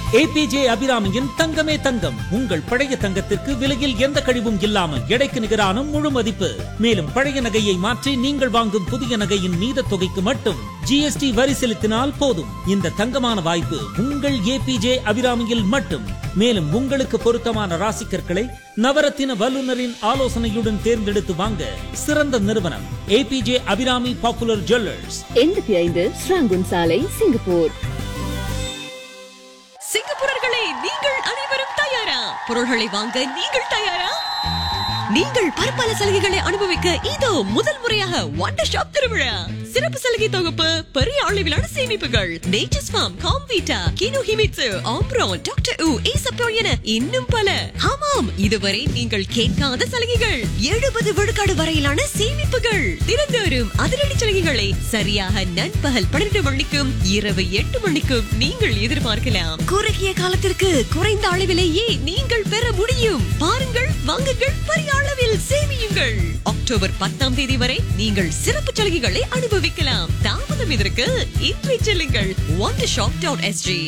APJ அபிராமியின் தங்கமே தங்கம் உங்கள் பழைய தங்கத்திற்கு விலையில் எந்த கழிவும் இல்லாமல் எடைக்கு நிகரான முழு மதிப்பு மேலும் பழைய நகையை மாற்றி நீங்கள் வாங்கும் புதிய நகையின் மீத தொகைக்கு மட்டும் ஜிஎஸ்டி வரி செலுத்தினால் போதும் இந்த தங்கமான வாய்ப்பு உங்கள் ஏபிஜே அபிராமியில் மட்டும் மேலும் உங்களுக்கு பொருத்தமான ராசிக்கற்களை நவரத்தின வல்லுநரின் ஆலோசனையுடன் தேர்ந்தெடுத்து வாங்க சிறந்த நிறுவனம் ஏபிஜே அபிராமி பாப்புலர் ஜுவல்லர்ஸ் எண்பத்தி ஐந்து ஸ்ராங்குன் சாலை சிங்கப்பூர் சிங்கப்பூரர்களே நீங்கள் அனைவரும் தயாரா பொருள்களை வாங்க நீங்கள் தயாரா நீங்கள் பற்பல சலுகைகளை அனுபவிக்க இதோ முதல் முறையாக வண்டர் ஷாப் திருவிழா சிறப்பு சலுகை தொகுப்பு பெரிய அளவிலான சேமிப்புகள் நேச்சர்ஸ் ஃபார்ம் காம்வீட்டா கினோ ஹிமிட்சு ஆம்ப்ரோன் டாக்டர் உ ஈசப்போ என இன்னும் பல ஆமாம் இதுவரை நீங்கள் கேட்காத சலுகைகள் எழுபது விழுக்காடு வரையிலான சேமிப்புகள் தினந்தோறும் அதிரடி சலுகைகளை சரியாக நண்பகல் பன்னிரண்டு மணிக்கும் இரவு எட்டு மணிக்கும் நீங்கள் எதிர்பார்க்கலாம் குறுகிய காலத்திற்கு குறைந்த அளவிலேயே நீங்கள் பெற முடியும் பாருங்கள் வாங்குங்கள் பெரிய அளவில் சேமியுங்கள் அக்டோபர் பத்தாம் தேதி வரை நீங்கள் சிறப்பு சலுகைகளை அனுபவிக்கலாம் தாமதம் இதற்கு இன்றை செல்லுங்கள் ஒன் ஷாப் டாட் எஸ்ஜி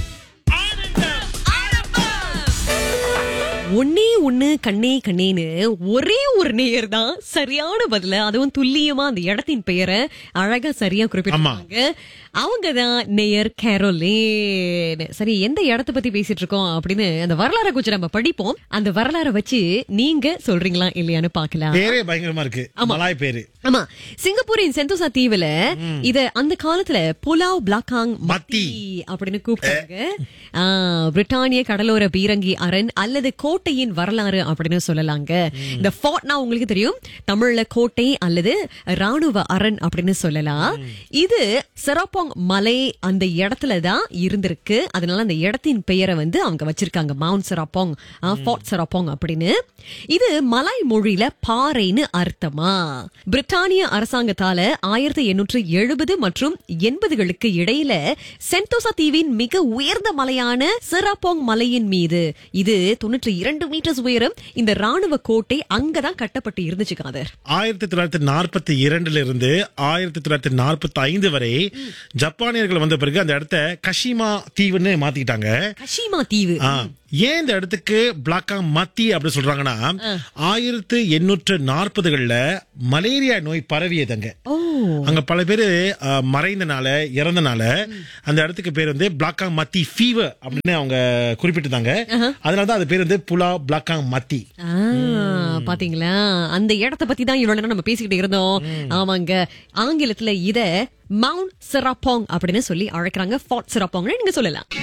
ஒன்னே ஒண்ணு கண்ணே கண்ணேன்னு ஒரே ஒரு நேயர் தான் சரியான பதில அதுவும் துல்லியமா அந்த இடத்தின் பெயரை அழகா சரியா குறிப்பிட்டிருக்காங்க அவங்க தான் நேயர் கேரோலேன் சரி எந்த இடத்த பத்தி பேசிட்டு இருக்கோம் அப்படின்னு அந்த வரலாறை கொஞ்சம் நம்ம படிப்போம் அந்த வரலாறை வச்சு நீங்க சொல்றீங்களா இல்லையான்னு பாக்கலாம் பேரே பயங்கரமா இருக்கு மலாய் பேரு ஆமா சிங்கப்பூரின் செந்தோசா தீவுல இத அந்த காலத்துல புலாவ் பிளாக்காங் மத்தி அப்படின்னு கூப்பிட்டாங்க ஆ, பிரிட்டானிய கடலோர பீரங்கி அரண் அல்லது கோட்டையின் வரலாறு அப்படின்னு சொல்லலாங்க இந்த ஃபோர்ட்னா உங்களுக்கு தெரியும் தமிழ்ல கோட்டை அல்லது ராணுவ அரண் அப்படின்னு சொல்லலாம் இது செராப்பாங் மலை அந்த இடத்துல தான் இருந்திருக்கு அதனால அந்த இடத்தின் பெயரை வந்து அவங்க வச்சிருக்காங்க மவுண்ட் செராப்பாங் ஃபோர்ட் செராப்பாங் அப்படின்னு இது மலாய் மொழியில பாறைன்னு அர்த்தமா பிரிட்டானிய அரசாங்கத்தால ஆயிரத்தி எண்ணூற்று எழுபது மற்றும் எண்பதுகளுக்கு இடையில சென்டோசா தீவின் மிக உயர்ந்த மலையான செராப்போங் மலையின் மீது இது தொண்ணூற்றி இரண்டு மீட்டர்ஸ் உயரம் இந்த ராணுவ கோட்டை அங்கதான் கட்டப்பட்டு இருந்துச்சு காதர் ஆயிரத்தி தொள்ளாயிரத்தி நாற்பத்தி இரண்டுல இருந்து ஆயிரத்தி தொள்ளாயிரத்தி நாற்பத்தி ஐந்து வரை ஜப்பானியர்கள் வந்த பிறகு அந்த இடத்த கஷிமா தீவுன்னு மாத்திக்கிட்டாங்க கஷிமா தீவு ஆ, ஏன் இந்த இடத்துக்கு பிளாக்காங் மத்தி அப்படி சொல்றாங்கன்னா ஆயிரத்து எண்ணூற்று நாற்பதுகள்ல மலேரியா நோய் பரவியதுங்க ஓ அங்க பல பேரு ஆ, மறைந்தனால இறந்தனால அந்த இடத்துக்கு பேர் வந்து பிளாக்காங் மத்தி ஃபீவர் அப்படின்னு அவங்க குறிப்பிட்டிருந்தாங்க அதனாலதான் அது பேர் வந்து புலா பிளாக்காங் மத்தி ஆ, பாத்தீங்களா அந்த இடத்த பத்தி தான் இவ்வளவு நேரம் நம்ம பேசிக்கிட்டு இருந்தோம் ஆமாங்க ஆங்கிலத்துல இத மவுண்ட் செராப்பாங் அப்படின்னு சொல்லி அழைக்கிறாங்க ஃபார்ட் செராப்பாங்னு நீங்க சொல்லலாம்